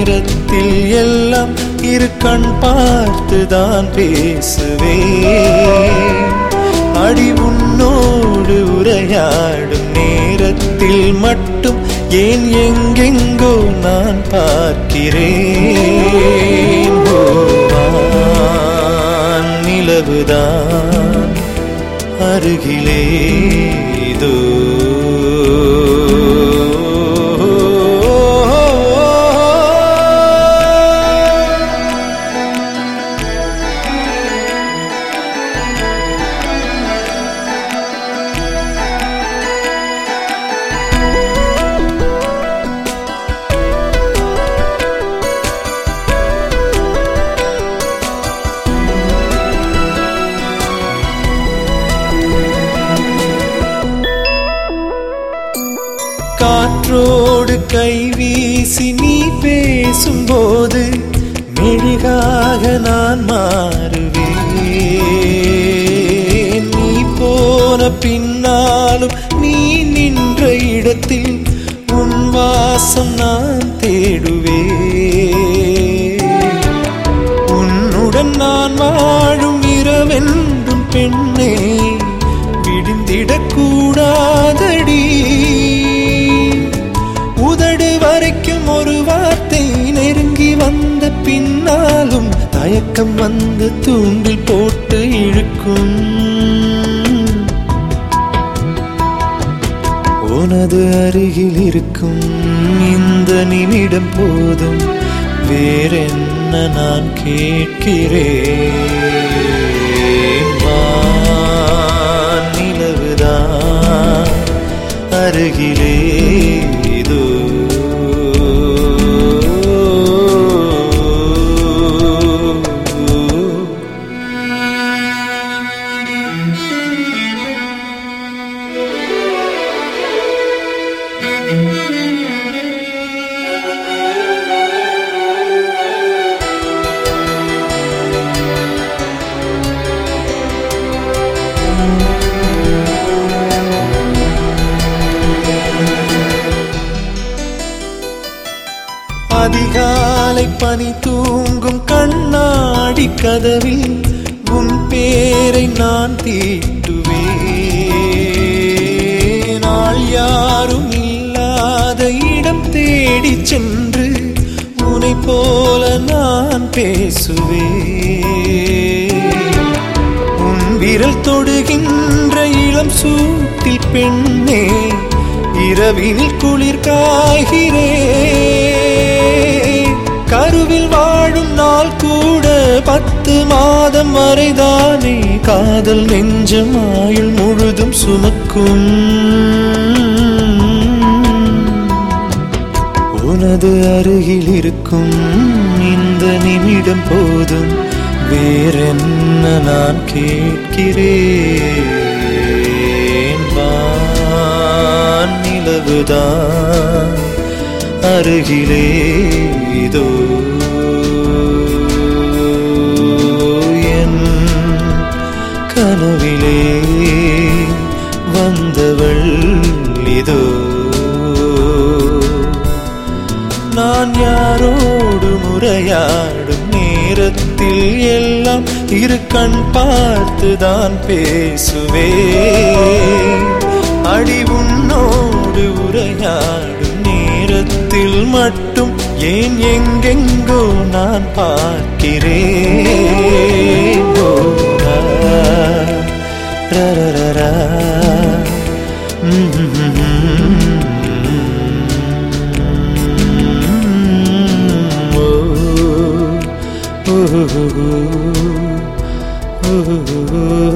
நேரத்தில் எல்லாம் இரு கண் பார்த்துதான் பேசுவேன் அடி உன்னோடு உரையாடும் நேரத்தில் மட்டும் ஏன் எங்கெங்கோ நான் பார்க்கிறேன் ஓ, வான் நிலவுதான் அருகிலே இதோ காற்றோடு கைவீசி நீ பேசும்போது மெழுகாக நான் மாறுவேன் நீ போன பின்னாலும் நீ நின்ற இடத்தில் உன் வாசம் நான் தேடுவேன் உன்னுடன் நான் வாழும் இரவென்றும் பெண்ணே விடிந்திடக்கூடாதடி உதடு வரைக்கும் ஒரு வார்த்தை நெருங்கி வந்த பின்னாலும் தயக்கம் வந்து தூண்டில் போட்டு இழுக்கும் உனது அருகில் இருக்கும் இந்த நிமிடம் போதும் வேறென்ன நான் கேட்கிறேன் வான் நிலவுதான் அருகிலே இதோ அதிகாலை பனி தூங்கும் கண்ணாடி கதவில் உன் பேரை நான் தீட்டுவேன் நாள் யாரும் இல்லாத இடம் தேடி சென்று உனை போல நான் பேசுவேன் உன் விரல் தொடுகின்ற இளம் சூட்டில் பெண்ணே இரவினில் குளிர் காய்கிறே கருவில் வாழும் நாள் கூட பத்து மாதம் வரைதானே காதல் நெஞ்சம் ஆயுள் முழுதும் சுமக்கும் உனது அருகில் இருக்கும் இந்த நிமிடம் போதும் வேறென்ன நான் கேட்கிறேன் வான் நிலவுதான் அருகிலே இதோ என் கனவிலே வந்தவள் இதோ நான் யாரோடு முறையாடும் நேரத்தில் எல்லாம் இரு கண் பார்த்துதான் பேசுவேன் அடி உன்னோடு உரையாடும் நேரத்தில் மட்டும் ஏன் எங்கெங்கோ நான் பார்க்கிறேன் ஓ, ரா, ரரரரா. ஓ, ஓ, ஓ, ஓ, ஓ, ஓ.